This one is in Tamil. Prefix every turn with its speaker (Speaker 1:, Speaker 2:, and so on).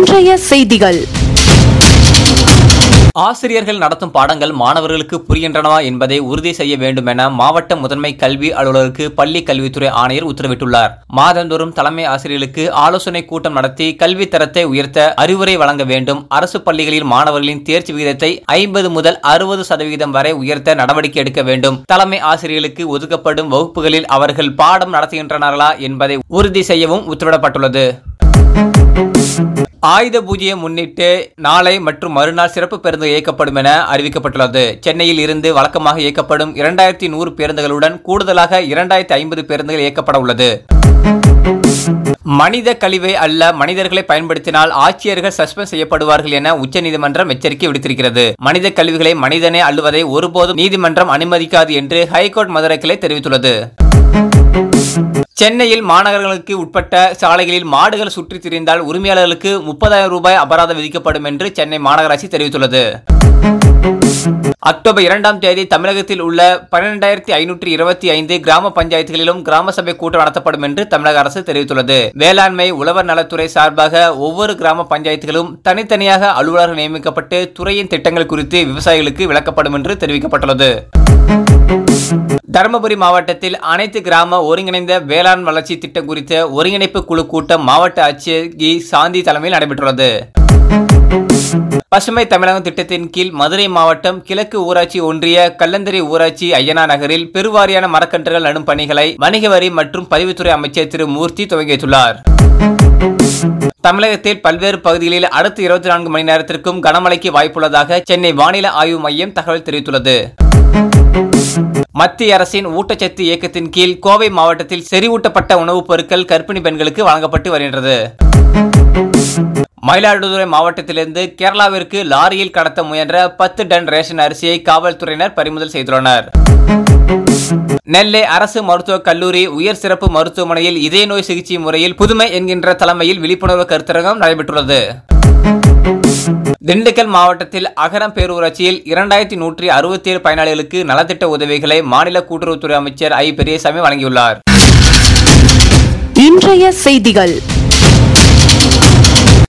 Speaker 1: இன்றைய செய்திகள்
Speaker 2: ஆசிரியர்கள் நடத்தும் பாடங்கள் மாணவர்களுக்கு புரிகின்றனவா என்பதை உறுதி செய்ய வேண்டும் என மாவட்ட முதன்மை கல்வி அலுவலருக்கு பள்ளி கல்வித்துறை ஆணையர் உத்தரவிட்டுள்ளார் மாதந்தோறும் தலைமை ஆசிரியர்களுக்கு ஆலோசனை கூட்டம் நடத்தி கல்வி தரத்தை உயர்த்த அறிவுரை வழங்க வேண்டும் அரசு பள்ளிகளில் மாணவர்களின் தேர்ச்சி விகிதத்தை ஐம்பது முதல் அறுபது சதவீதம் வரை உயர்த்த நடவடிக்கை எடுக்க வேண்டும் தலைமை ஆசிரியர்களுக்கு ஒதுக்கப்படும் வகுப்புகளில் அவர்கள் பாடம் நடத்துகின்றனர்களா என்பதை உறுதி செய்யவும் உத்தரவிடப்பட்டுள்ளது ஆயுத பூஜையை முன்னிட்டு நாளை மற்றும் மறுநாள் சிறப்பு பேருந்து இயக்கப்படும் என அறிவிக்கப்பட்டுள்ளது சென்னையில் இருந்து வழக்கமாக இயக்கப்படும் இரண்டாயிரத்தி நூறு பேருந்துகளுடன் கூடுதலாக இரண்டாயிரத்தி ஐம்பது பேருந்துகள் இயக்கப்பட உள்ளது மனித கழிவை அல்ல மனிதர்களை பயன்படுத்தினால் ஆட்சியர்கள் சஸ்பெண்ட் செய்யப்படுவார்கள் என உச்சநீதிமன்றம் எச்சரிக்கை விடுத்திருக்கிறது மனித கழிவுகளை மனிதனே அள்ளுவதை ஒருபோதும் நீதிமன்றம் அனுமதிக்காது என்று ஹைகோர்ட் மதுரை கிளை தெரிவித்துள்ளது சென்னையில் மாநகரங்களுக்கு உட்பட்ட சாலைகளில் மாடுகள் சுற்றித் திரிந்தால் உரிமையாளர்களுக்கு முப்பதாயிரம் ரூபாய் அபராதம் விதிக்கப்படும் என்று சென்னை மாநகராட்சி தெரிவித்துள்ளது அக்டோபர் இரண்டாம் தேதி தமிழகத்தில் உள்ள பன்னிரெண்டாயிரத்தி ஐநூற்றி இருபத்தி ஐந்து கிராம பஞ்சாயத்துகளிலும் கிராம சபை கூட்டம் நடத்தப்படும் என்று தமிழக அரசு தெரிவித்துள்ளது வேளாண்மை உழவர் நலத்துறை சார்பாக ஒவ்வொரு கிராம பஞ்சாயத்துகளும் தனித்தனியாக அலுவலர்கள் நியமிக்கப்பட்டு துறையின் திட்டங்கள் குறித்து விவசாயிகளுக்கு விளக்கப்படும் என்று தெரிவிக்கப்பட்டுள்ளது தருமபுரி மாவட்டத்தில் அனைத்து கிராம ஒருங்கிணைந்த வேளாண் வளர்ச்சி திட்டம் குறித்த ஒருங்கிணைப்பு குழு கூட்டம் மாவட்ட ஆட்சியர் கி சாந்தி தலைமையில் நடைபெற்றுள்ளது பசுமை தமிழகம் திட்டத்தின் கீழ் மதுரை மாவட்டம் கிழக்கு ஊராட்சி ஒன்றிய கல்லந்தரி ஊராட்சி ஐயனா நகரில் பெருவாரியான மரக்கன்றுகள் நடும் பணிகளை வணிக வரி மற்றும் பதிவுத்துறை அமைச்சர் திரு மூர்த்தி துவங்கி வைத்துள்ளார் தமிழகத்தில் பல்வேறு பகுதிகளில் அடுத்த இருபத்தி நான்கு மணி நேரத்திற்கும் கனமழைக்கு வாய்ப்புள்ளதாக சென்னை வானிலை ஆய்வு மையம் தகவல் தெரிவித்துள்ளது மத்திய அரசின் ஊட்டச்சத்து இயக்கத்தின் கீழ் கோவை மாவட்டத்தில் செறிவூட்டப்பட்ட உணவுப் பொருட்கள் கர்ப்பிணி பெண்களுக்கு வழங்கப்பட்டு வருகின்றது மயிலாடுதுறை மாவட்டத்திலிருந்து கேரளாவிற்கு லாரியில் கடத்த முயன்ற பத்து டன் ரேஷன் அரிசியை காவல்துறையினர் பறிமுதல் செய்துள்ளனர் நெல்லை அரசு மருத்துவக் கல்லூரி உயர் சிறப்பு மருத்துவமனையில் இதய நோய் சிகிச்சை முறையில் புதுமை என்கின்ற தலைமையில் விழிப்புணர்வு கருத்தரங்கம் நடைபெற்றுள்ளது திண்டுக்கல் மாவட்டத்தில் அகரம் பேரூராட்சியில் இரண்டாயிரத்தி நூற்றி அறுபத்தி ஏழு பயனாளிகளுக்கு நலத்திட்ட உதவிகளை மாநில கூட்டுறவுத்துறை அமைச்சர் ஐ பெரியசாமி வழங்கியுள்ளார்
Speaker 1: இன்றைய செய்திகள்